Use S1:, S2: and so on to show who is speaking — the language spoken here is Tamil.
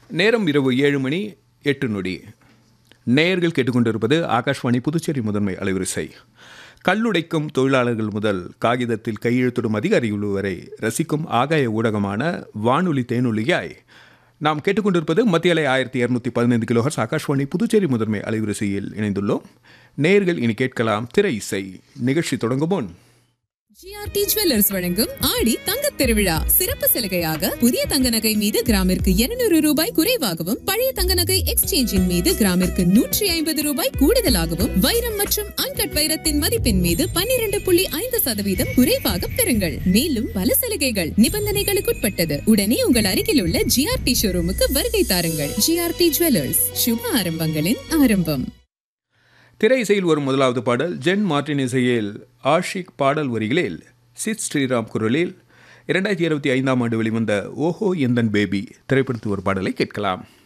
S1: நேரம் இரவு ஏழு மணி எட்டு நொடி நேயர்கள் கேட்டுக்கொண்டிருப்பது ஆகாஷ்வாணி புதுச்சேரி முதன்மை அலைவரிசை கல்லுடைக்கும் தொழிலாளர்கள் முதல் காகிதத்தில் கையெழுத்திடும் அதிகாரிகள் வரை ரசிக்கும் ஆகாய ஊடகமான வானொலி தேனொலியாய் நாம் கேட்டுக்கொண்டிருப்பது மத்திய அலை ஆயிரத்தி இரநூத்தி பதினைந்து கிலோஹர்ஸ் ஆகாஷ்வாணி புதுச்சேரி முதன்மை அலைவரிசையில் இணைந்துள்ளோம் நேயர்கள் இனி கேட்கலாம் திரை இசை நிகழ்ச்சி தொடங்கும் முன்
S2: ஜிஆர்டி ஜுவல்லர்ஸ் வழங்கும் ஆடி தங்கத் திருவிழா சிறப்பு சலுகையாக புதிய தங்க நகை மீது கிராமிற்கு 200 ரூபாய் குறைவாகவும் பழைய தங்க நகை எக்ஸ்சேஞ்சின் மீது கிராமிற்கு நூற்றி ஐம்பது ரூபாய் கூடுதலாகவும் வைரம் மற்றும் அன்கட் வைரத்தின் மதிப்பின் மீது 12.5% புள்ளி ஐந்து சதவீதம் குறைவாக பெறுங்கள் மேலும் பல சலுகைகள் நிபந்தனைகளுக்குட்பட்டது உடனே உங்கள் அருகில் உள்ள ஜிஆர்டி ஷோரூமுக்கு வருகை தாருங்கள் ஜிஆர்டி ஜுவல்லர்ஸ் சுப ஆரம்பங்களின் ஆரம்பம்
S1: திரை இசையில் வரும் முதலாவது பாடல் ஜென் மார்டின் இசையில் ஆஷிக் பாடல் வரிகளில் சித் ஸ்ரீராம் குரலில் இரண்டாயிரத்தி இருபத்தி ஐந்தாம் ஆண்டு வெளிவந்த ஓஹோ எந்தன் பேபி திரைப்படத்து ஒரு பாடலை கேட்கலாம்